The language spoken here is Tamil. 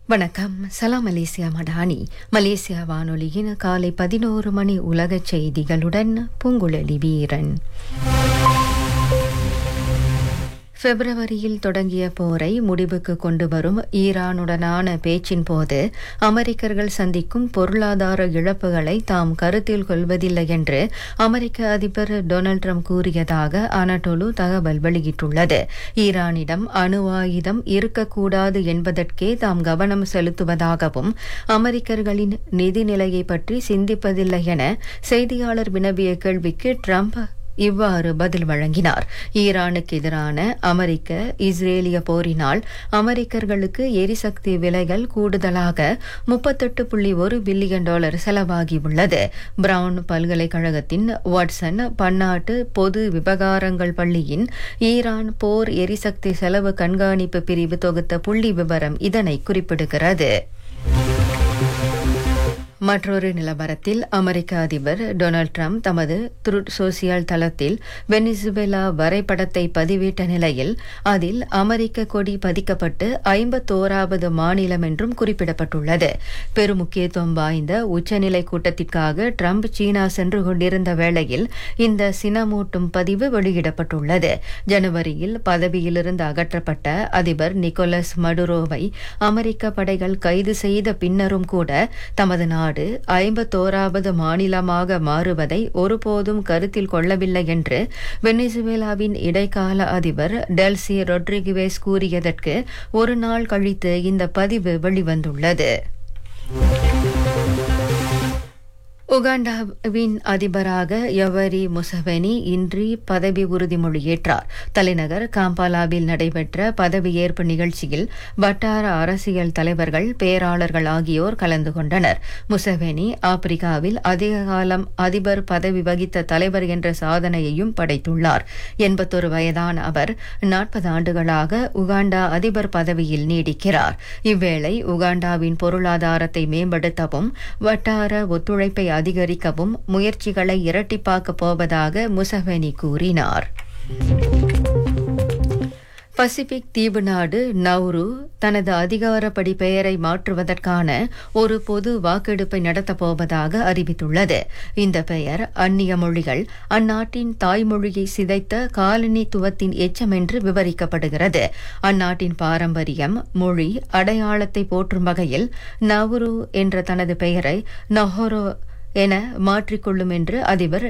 வணக்கம் சலாம் மலேசியா மடானி மலேசியா வானொலியின் காலை பதினோரு மணி உலக செய்திகளுடன் பூங்குழலி வீரன் பிப்ரவரியில் தொடங்கிய போரை முடிவுக்கு கொண்டு வரும் ஈரானுடனான பேச்சின் போது அமெரிக்கர்கள் சந்திக்கும் பொருளாதார இழப்புகளை தாம் கருத்தில் கொள்வதில்லை என்று அமெரிக்க அதிபர் டொனால்ட் ட்ரம்ப் கூறியதாக அனடோலு தகவல் வெளியிட்டுள்ளது ஈரானிடம் அணு ஆயுதம் இருக்கக்கூடாது என்பதற்கே தாம் கவனம் செலுத்துவதாகவும் அமெரிக்கர்களின் நிதி நிலையை பற்றி சிந்திப்பதில்லை என செய்தியாளர் வினவிய கேள்விக்கு ட்ரம்ப் இவ்வாறு பதில் வழங்கினார் ஈரானுக்கு எதிரான அமெரிக்க இஸ்ரேலிய போரினால் அமெரிக்கர்களுக்கு எரிசக்தி விலைகள் கூடுதலாக முப்பத்தெட்டு புள்ளி ஒரு பில்லியன் டாலர் செலவாகியுள்ளது பிரவுன் பல்கலைக்கழகத்தின் வாட்சன் பன்னாட்டு பொது விவகாரங்கள் பள்ளியின் ஈரான் போர் எரிசக்தி செலவு கண்காணிப்பு பிரிவு தொகுத்த புள்ளி விவரம் இதனை குறிப்பிடுகிறது மற்றொரு நிலவரத்தில் அமெரிக்க அதிபர் டொனால்ட் ட்ரம்ப் தமது த்ருட் சோசியல் தளத்தில் வெனிசுவேலா வரைபடத்தை பதிவிட்ட நிலையில் அதில் அமெரிக்க கொடி பதிக்கப்பட்டு ஐம்பத்தோராவது மாநிலம் என்றும் குறிப்பிடப்பட்டுள்ளது பெருமுக்கியத்துவம் வாய்ந்த உச்சநிலை கூட்டத்திற்காக ட்ரம்ப் சீனா சென்று கொண்டிருந்த வேளையில் இந்த சினமூட்டும் பதிவு வெளியிடப்பட்டுள்ளது ஜனவரியில் பதவியிலிருந்து அகற்றப்பட்ட அதிபர் நிக்கோலஸ் மடுரோவை அமெரிக்க படைகள் கைது செய்த பின்னரும் கூட தமது நாடு நாடு ஐம்பத்தோராவது மாநிலமாக மாறுவதை ஒருபோதும் கருத்தில் கொள்ளவில்லை என்று வெனிசுவேலாவின் இடைக்கால அதிபர் டெல்சி ரொட்ரிகுவேஸ் கூறியதற்கு ஒரு நாள் கழித்து இந்த பதிவு வெளிவந்துள்ளது உகாண்டாவின் அதிபராக யவரி முசவெனி இன்றி பதவி உறுதிமொழியேற்றார் தலைநகர் காம்பாலாவில் நடைபெற்ற பதவியேற்பு நிகழ்ச்சியில் வட்டார அரசியல் தலைவர்கள் பேராளர்கள் ஆகியோர் கலந்து கொண்டனர் முசவெனி ஆப்பிரிக்காவில் அதிக காலம் அதிபர் பதவி வகித்த தலைவர் என்ற சாதனையையும் படைத்துள்ளார் எண்பத்தொரு வயதான அவர் நாற்பது ஆண்டுகளாக உகாண்டா அதிபர் பதவியில் நீடிக்கிறார் இவ்வேளை உகாண்டாவின் பொருளாதாரத்தை மேம்படுத்தவும் வட்டார ஒத்துழைப்பை அதிகரிக்கவும் முயற்சிகளை இரட்டிப்பாக்கப் போவதாக முசவெனி கூறினார் பசிபிக் தீவு நாடு நவ்ரு தனது அதிகாரப்படி பெயரை மாற்றுவதற்கான ஒரு பொது வாக்கெடுப்பை நடத்தப் போவதாக அறிவித்துள்ளது இந்த பெயர் அந்நிய மொழிகள் அந்நாட்டின் தாய்மொழியை சிதைத்த காலனித்துவத்தின் எச்சம் என்று விவரிக்கப்படுகிறது அந்நாட்டின் பாரம்பரியம் மொழி அடையாளத்தை போற்றும் வகையில் நவ்ரு என்ற தனது பெயரை நொஹோரோ என மாற்றிக்கொள்ளும் என்று அதிபர்